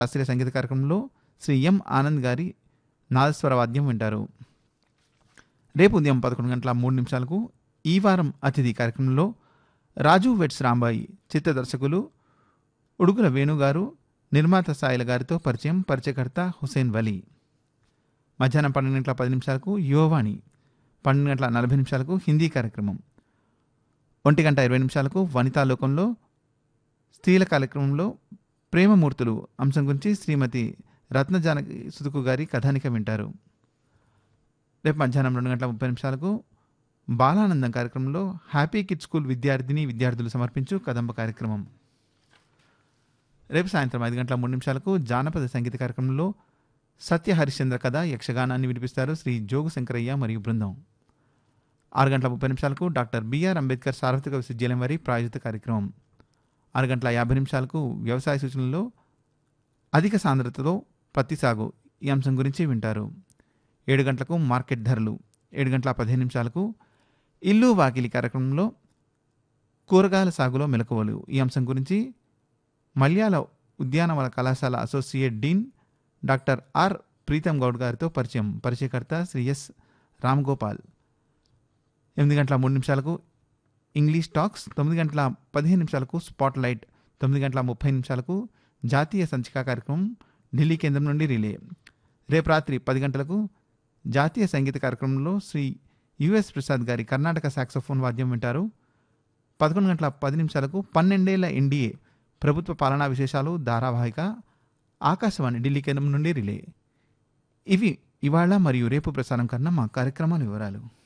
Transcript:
శాస్త్రీయ సంగీత కార్యక్రమంలో శ్రీ ఎం ఆనంద్ గారి నాదస్వర వాద్యం వింటారు రేపు ఉదయం పదకొండు గంటల మూడు నిమిషాలకు ఈ వారం అతిథి కార్యక్రమంలో రాజు వెట్స్ రాంబాయి చిత్ర దర్శకులు ఉడుకుల వేణుగారు నిర్మాత సాయిల గారితో పరిచయం పరిచయకర్త హుసేన్ వలీ మధ్యాహ్నం పన్నెండు గంటల పది నిమిషాలకు యువవాణి పన్నెండు గంటల నలభై నిమిషాలకు హిందీ కార్యక్రమం ఒంటి గంట ఇరవై నిమిషాలకు వనితా లోకంలో స్త్రీల కార్యక్రమంలో ప్రేమమూర్తులు అంశం గురించి శ్రీమతి రత్నజానకి సుతుకు గారి కథానిక వింటారు రేపు మధ్యాహ్నం రెండు గంటల ముప్పై నిమిషాలకు బాలానందం కార్యక్రమంలో హ్యాపీ కిడ్ స్కూల్ విద్యార్థిని విద్యార్థులు సమర్పించు కదంబ కార్యక్రమం రేపు సాయంత్రం ఐదు గంటల మూడు నిమిషాలకు జానపద సంగీత కార్యక్రమంలో సత్య హరిశ్చంద్ర కథ యక్షగానాన్ని వినిపిస్తారు శ్రీ జోగు శంకరయ్య మరియు బృందం ఆరు గంటల ముప్పై నిమిషాలకు డాక్టర్ బిఆర్ అంబేద్కర్ సార్వత్రిక విశ్వవిద్యాలయం వారి ప్రాయోజిత కార్యక్రమం ఆరు గంటల యాభై నిమిషాలకు వ్యవసాయ సూచనల్లో అధిక సాంద్రతలో పత్తి సాగు ఈ అంశం గురించి వింటారు ఏడు గంటలకు మార్కెట్ ధరలు ఏడు గంటల పదిహేను నిమిషాలకు ఇల్లు వాకిలి కార్యక్రమంలో కూరగాయల సాగులో మెలకువలు ఈ అంశం గురించి మల్యాల ఉద్యానవన కళాశాల associate dean doctor R Pritam Goud గారితో పరిచయం పరిచయకర్త శ్రీ ఎస్ రామ్ గోపాల్ ఎనిమిది గంటల మూడు నిమిషాలకు ఇంగ్లీష్ టాక్స్ తొమ్మిది గంటల పదిహేను నిమిషాలకు స్పాట్ లైట్ తొమ్మిది గంటల ముప్పై నిమిషాలకు జాతీయ సంచిక కార్యక్రమం ఢిల్లీ కేంద్రం నుండి రిలే రేపు రాత్రి పది గంటలకు జాతీయ సంగీత కార్యక్రమంలో శ్రీ యుఎస్ ప్రసాద్ గారి కర్ణాటక సాక్సోఫోన్ వాద్యం వింటారు పదకొండు గంటల పది నిమిషాలకు పన్నెండేళ్ల ఎన్డీఏ ప్రభుత్వ పాలనా విశేషాలు ధారావాహిక ఆకాశవాణి ఢిల్లీ కేంద్రం నుండి రిలే ఇవి ఇవాళ మరియు రేపు ప్రసారం కన్నా మా కార్యక్రమాల వివరాలు